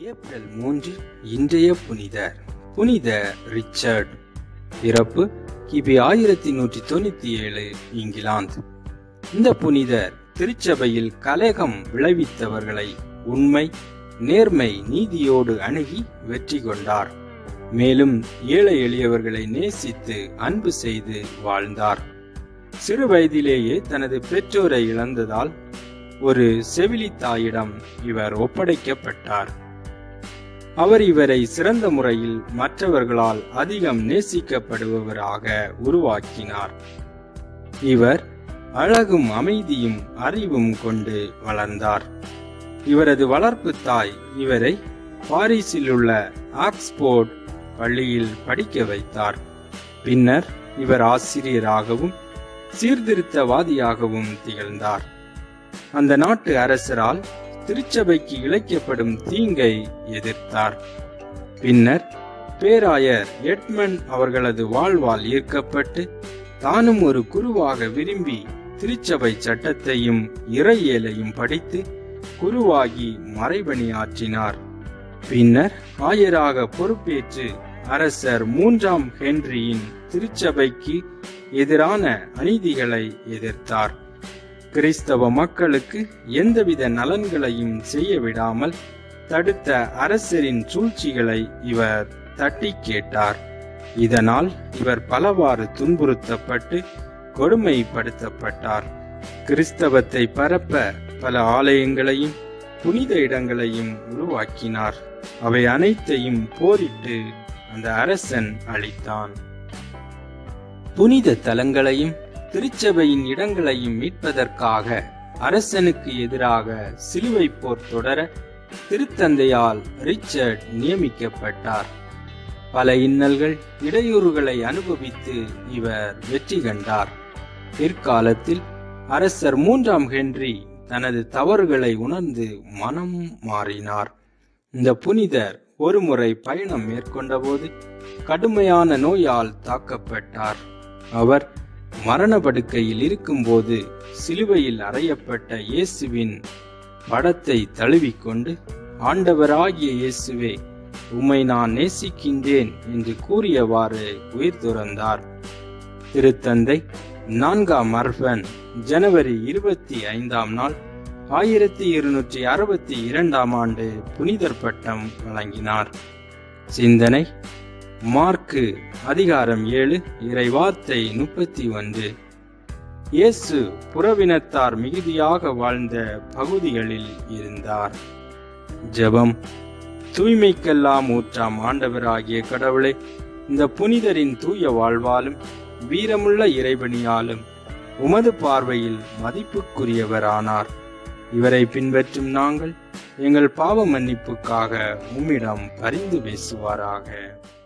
April மூன்று இன்றைய புனிதர் புனித ரிச்சர்ட் பிறப்பு கிபி ஆயிரத்தி நூற்றி தொண்ணூத்தி ஏழு இங்கிலாந்து இந்த புனிதர் திருச்சபையில் கலகம் விளைவித்தவர்களை உண்மை நேர்மை நீதியோடு அணுகி வெற்றி கொண்டார் மேலும் ஏழை எளியவர்களை நேசித்து அன்பு செய்து வாழ்ந்தார் சிறு வயதிலேயே தனது பெற்றோரை இழந்ததால் ஒரு செவிலி தாயிடம் இவர் ஒப்படைக்கப்பட்டார் அவர் இவரை சிறந்த முறையில் மற்றவர்களால் அதிகம் நேசிக்கப்படுபவராக உருவாக்கினார் இவர் அழகும் அமைதியும் அறிவும் கொண்டு வளர்ந்தார் இவரது வளர்ப்பு தாய் இவரை பாரிஸில் உள்ள ஆக்ஸ்போர்ட் பள்ளியில் படிக்க வைத்தார் பின்னர் இவர் ஆசிரியராகவும் சீர்திருத்தவாதியாகவும் திகழ்ந்தார் அந்த நாட்டு அரசரால் திருச்சபைக்கு இழைக்கப்படும் தீங்கை எதிர்த்தார் பின்னர் பேராயர் எட்மன் அவர்களது வாழ்வால் ஈர்க்கப்பட்டு தானும் ஒரு குருவாக விரும்பி திருச்சபை சட்டத்தையும் இறையியலையும் படித்து குருவாகி மறைபணியாற்றினார் பின்னர் ஆயராக பொறுப்பேற்று அரசர் மூன்றாம் ஹென்ரியின் திருச்சபைக்கு எதிரான அநீதிகளை எதிர்த்தார் கிறிஸ்தவ மக்களுக்கு எந்தவித நலன்களையும் செய்ய விடாமல் தடுத்த அரசரின் சூழ்ச்சிகளை இவர் தட்டி கேட்டார் இதனால் இவர் பலவாறு துன்புறுத்தப்பட்டு கொடுமைப்படுத்தப்பட்டார் கிறிஸ்தவத்தை பரப்ப பல ஆலயங்களையும் புனித இடங்களையும் உருவாக்கினார் அவை அனைத்தையும் போரிட்டு அந்த அரசன் அளித்தான் புனித தலங்களையும் திருச்சபையின் இடங்களையும் மீட்பதற்காக அரசனுக்கு எதிராக சிலுவை போர் தொடர திருத்தந்தையால் ரிச்சர்ட் நியமிக்கப்பட்டார் பல இன்னல்கள் இடையூறுகளை அனுபவித்து இவர் வெற்றி கண்டார் பிற்காலத்தில் அரசர் மூன்றாம் ஹென்றி தனது தவறுகளை உணர்ந்து மனம் மாறினார் இந்த புனிதர் ஒருமுறை பயணம் மேற்கொண்டபோது கடுமையான நோயால் தாக்கப்பட்டார் அவர் மரண படுக்கையில் இருக்கும்போது சிலுவையில் அறையப்பட்ட இயேசுவின் படத்தை தழுவிக்கொண்டு ஆண்டவராகிய இயேசுவே உம்மை நான் நேசிக்கின்றேன் என்று கூறியவாறு உயிர் துறந்தார் திருத்தந்தை நான்காம் அர்பன் ஜனவரி இருபத்தி ஐந்தாம் நாள் ஆயிரத்தி இருநூற்றி அறுபத்தி இரண்டாம் ஆண்டு புனிதர் பட்டம் வழங்கினார் சிந்தனை மார்க்கு அதிகாரம் ஏழு இறை வார்த்தை முப்பத்தி ஒன்று இயேசு புறவினத்தார் மிகுதியாக வாழ்ந்த பகுதிகளில் இருந்தார் ஜெபம் தூய்மைக்கெல்லாம் ஊற்றாம் ஆண்டவராகிய கடவுளை இந்த புனிதரின் தூய வாழ்வாலும் வீரமுள்ள இறைவனியாலும் உமது பார்வையில் மதிப்புக்குரியவரானார் இவரை பின்பற்றும் நாங்கள் எங்கள் பாவ மன்னிப்புக்காக உம்மிடம் பரிந்து பேசுவாராக